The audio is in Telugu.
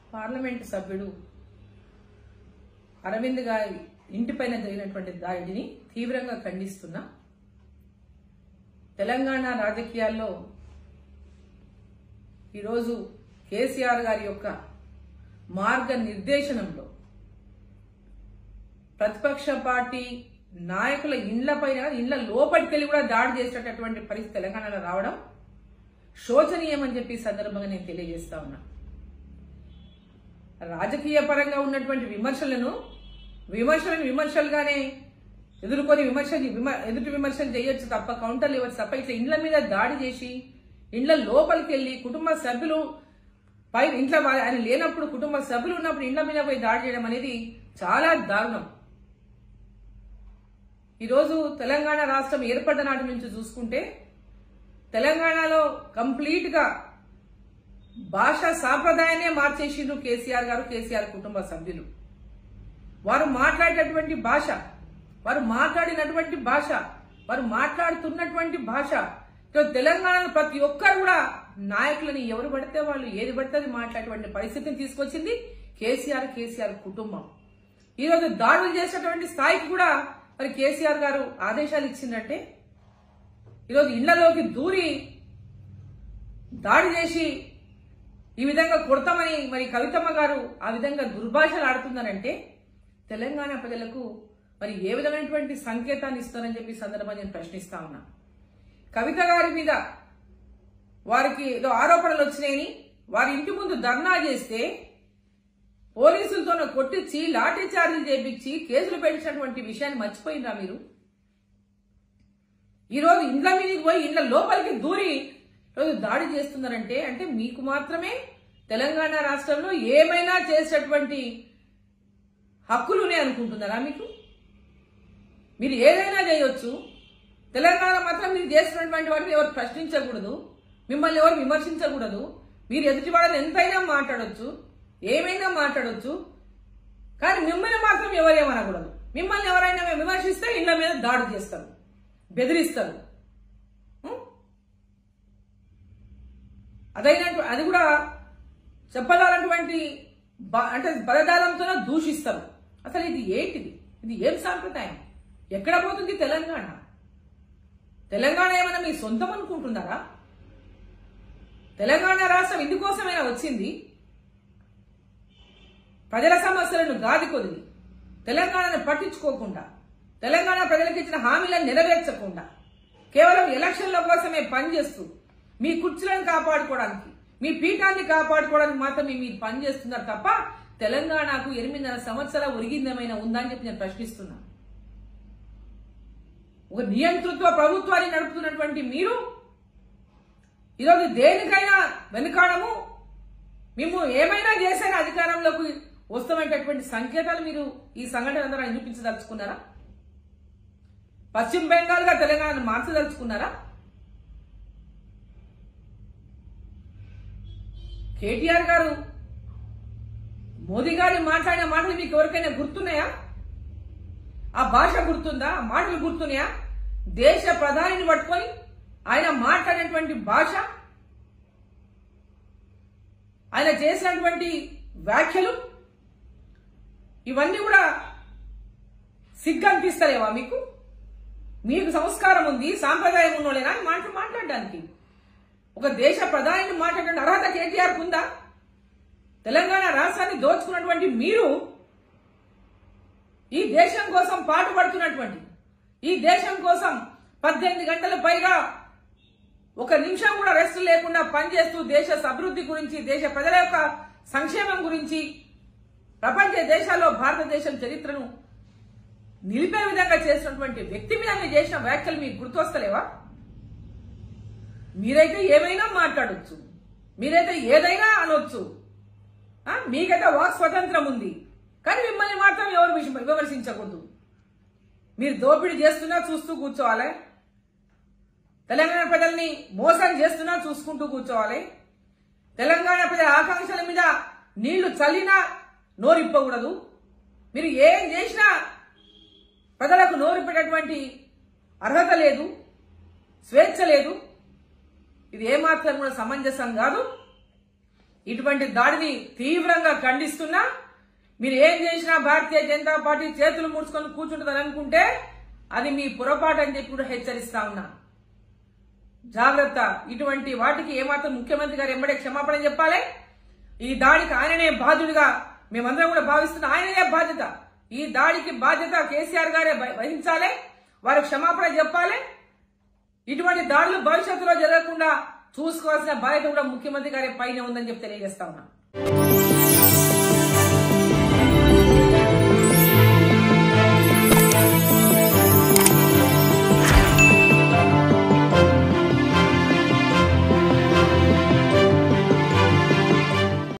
పార్లమెంటు సభ్యుడు అరవింద్ గారి ఇంటిపైన జరిగినటువంటి దాడిని తీవ్రంగా ఖండిస్తున్నా తెలంగాణ రాజకీయాల్లో ఈరోజు కేసీఆర్ గారి యొక్క మార్గ నిర్దేశనంలో ప్రతిపక్ష పార్టీ నాయకుల ఇండ్లపైన ఇండ్ల లోపలికి వెళ్ళి కూడా దాడి చేసేటటువంటి పరిస్థితి తెలంగాణలో రావడం శోచనీయమని చెప్పి ఈ సందర్భంగా నేను తెలియజేస్తా ఉన్నా రాజకీయ పరంగా ఉన్నటువంటి విమర్శలను విమర్శలను విమర్శలుగానే ఎదుర్కొని విమర్శ విమ- ఎదుటి విమర్శలు చేయొచ్చు తప్ప కౌంటర్లు ఇవ్వచ్చు తప్ప ఇట్లా ఇండ్ల మీద దాడి చేసి ఇండ్ల లోపలికి వెళ్ళి కుటుంబ సభ్యులు పై ఇంట్లో వా- ఆయన లేనప్పుడు కుటుంబ సభ్యులు ఉన్నప్పుడు ఇండ్ల మీద పోయి దాడి చేయడం అనేది చాలా దారుణం ఈరోజు తెలంగాణ రాష్ట్రం ఏర్పడ్డ నాటి నుంచి చూసుకుంటే తెలంగాణలో కంప్లీట్ గా భాష సాంప్రదాయాన్నే మార్చేసిండ్రు కేసీఆర్ గారు కేసీఆర్ కుటుంబ సభ్యులు వారు మాట్లాడేటటువంటి భాష వారు మాట్లాడినటువంటి భాష వారు మాట్లాడుతున్నటువంటి భాష ఈరోజు తెలంగాణలో ప్రతి ఒక్కరు కూడా నాయకులని ఎవరు పడితే వాళ్ళు ఏది పడితే అది మాట్లాడేటువంటి పరిస్థితిని తీసుకొచ్చింది కేసీఆర్ కేసీఆర్ కుటుంబం ఈరోజు దాడులు చేసేటువంటి స్థాయికి కూడా మరి కేసీఆర్ గారు ఆదేశాలు ఇచ్చిందంటే ఈరోజు ఇళ్లలోకి దూరి దాడి చేసి ఈ విధంగా కొడతామని మరి కవితమ్మ గారు ఆ విధంగా దుర్భాషలు ఆడుతుందనంటే తెలంగాణ ప్రజలకు మరి ఏ విధమైనటువంటి సంకేతాన్ని ఇస్తారని చెప్పి ఈ సందర్భంగా నేను ప్రశ్నిస్తా ఉన్నా కవిత గారి మీద వారికి ఏదో ఆరోపణలు వచ్చినాయని వారి ఇంటి ముందు ధర్నా చేస్తే పోలీసులతో కొట్టించి లాఠీ చార్జీలు చేపించి కేసులు పెట్టినటువంటి విషయాన్ని మర్చిపోయిందా మీరు ఈ రోజు ఇండ్ల మీదకి పోయి ఇండ్ల లోపలికి దూరి రోజు దాడి చేస్తున్నారంటే అంటే మీకు మాత్రమే తెలంగాణ రాష్ట్రంలో ఏమైనా చేసేటటువంటి హక్కులునే అనుకుంటున్నారా మీకు మీరు ఏదైనా చేయొచ్చు తెలంగాణ మాత్రం మీరు చేస్తున్నటువంటి వాటిని ఎవరు ప్రశ్నించకూడదు మిమ్మల్ని ఎవరు విమర్శించకూడదు మీరు ఎదుటి వాళ్ళని ఎంతైనా మాట్లాడొచ్చు ఏమైనా మాట్లాడొచ్చు కానీ మిమ్మల్ని మాత్రం ఎవరేమనకూడదు మిమ్మల్ని ఎవరైనా విమర్శిస్తే ఇళ్ల మీద దాడి చేస్తారు బెదిరిస్తారు ఉం? అదైనటు అది కూడా చెప్పదాలటువంటి బ- అంటే పదజాలంతో దూషిస్తారు అసలు ఇది ఏంటిది ఇది ఏం సాంప్రదాయం ఎక్కడ పోతుంది తెలంగాణ తెలంగాణ ఏమైనా మీ సొంతం అనుకుంటున్నారా తెలంగాణ రాష్ట్రం ఇందుకోసమైనా వచ్చింది ప్రజల సమస్యలను గాది కొదిలి తెలంగాణను పట్టించుకోకుండా తెలంగాణ ప్రజలకు ఇచ్చిన హామీలను నెరవేర్చకుండా కేవలం ఎలక్షన్ల కోసమే పనిచేస్తూ మీ కుర్చీలను కాపాడుకోవడానికి మీ పీఠాన్ని కాపాడుకోవడానికి మాత్రమే మీరు పనిచేస్తున్నారు తప్ప తెలంగాణకు ఎనిమిదిన్నర సంవత్సరాల ఒరిగిందమైన ఉందా అని చెప్పి నేను ప్రశ్నిస్తున్నా ఒక నియంతృత్వ ప్రభుత్వాన్ని నడుపుతున్నటువంటి మీరు ఈరోజు దేనికైనా వెనుకాడము మేము ఏమైనా చేసైనా అధికారంలోకి వస్తామనేటటువంటి సంకేతాలు మీరు ఈ సంఘటన ద్వారా నిరూపించదలుచుకున్నారా పశ్చిమ బెంగాల్ గా తెలంగాణను మార్చదలుచుకున్నారా కేటీఆర్ గారు మోదీ గారు మాట్లాడిన మాటలు మీకు ఎవరికైనా గుర్తున్నాయా ఆ భాష గుర్తుందా ఆ మాటలు గుర్తున్నాయా దేశ ప్రధానిని పట్టుకొని ఆయన మాట్లాడినటువంటి భాష ఆయన చేసినటువంటి వ్యాఖ్యలు ఇవన్నీ కూడా సిగ్గు అనిపిస్తలేవా మీకు మీకు సంస్కారం ఉంది సాంప్రదాయం ఉన్నోళ్ళేనా అని మాటలు మాట్లాడడానికి ఒక దేశ ప్రధానిని మాట్లాడే అర్హత కేటీఆర్ ఉందా తెలంగాణ రాష్ట్రాన్ని దోచుకున్నటువంటి మీరు ఈ దేశం కోసం పాటుపడుతున్నటువంటి ఈ దేశం కోసం పద్దెనిమిది గంటల పైగా ఒక నిమిషం కూడా రెస్ట్ లేకుండా పనిచేస్తూ దేశ అభివృద్ధి గురించి దేశ ప్రజల యొక్క సంక్షేమం గురించి ప్రపంచ దేశాల్లో భారతదేశం చరిత్రను నిలిపే విధంగా చేసినటువంటి వ్యక్తి మీద మీరు చేసిన వ్యాఖ్యలు మీకు గుర్తొస్తలేవా మీరైతే ఏమైనా మాట్లాడొచ్చు మీరైతే ఏదైనా అనొచ్చు ఆ, మీకైతే వాక్ స్వతంత్రం ఉంది కానీ మిమ్మల్ని మాత్రం ఎవరు విష- విమర్శించకూడదు మీరు దోపిడీ చేస్తున్నా చూస్తూ కూర్చోవాలి తెలంగాణ ప్రజల్ని మోసం చేస్తున్నా చూసుకుంటూ కూర్చోవాలి తెలంగాణ ప్రజల ఆకాంక్షల మీద నీళ్లు చల్లినా నోరిప్పకూడదు మీరు ఏం చేసినా ప్రజలకు నోరిప్పేటటువంటి అర్హత లేదు స్వేచ్ఛ లేదు ఇది ఏమాత్రం కూడా సమంజసం కాదు ఇటువంటి దాడిని తీవ్రంగా ఖండిస్తున్నా మీరు ఏం చేసినా భారతీయ జనతా పార్టీ చేతులు ముడుచుకొని కూర్చుంటుందని అనుకుంటే అది మీ పొరపాటు అని చెప్పి కూడా హెచ్చరిస్తా ఉన్నా జాగ్రత్త ఇటువంటి వాటికి ఏమాత్రం ముఖ్యమంత్రి గారు ఎంబడే క్షమాపణ చెప్పాలి ఈ దాడికి ఆయననే బాధ్యుడిగా మేమందరం కూడా భావిస్తున్న ఆయననే బాధ్యత ఈ దాడికి బాధ్యత కేసీఆర్ గారే వహి- వహించాలి వారికి క్షమాపణ చెప్పాలి ఇటువంటి దాడులు భవిష్యత్తులో జరగకుండా చూసుకోవాల్సిన బాధ్యత కూడా ముఖ్యమంత్రి గారి పైన ఉందని చెప్పి తెలియజేస్తా ఉన్నా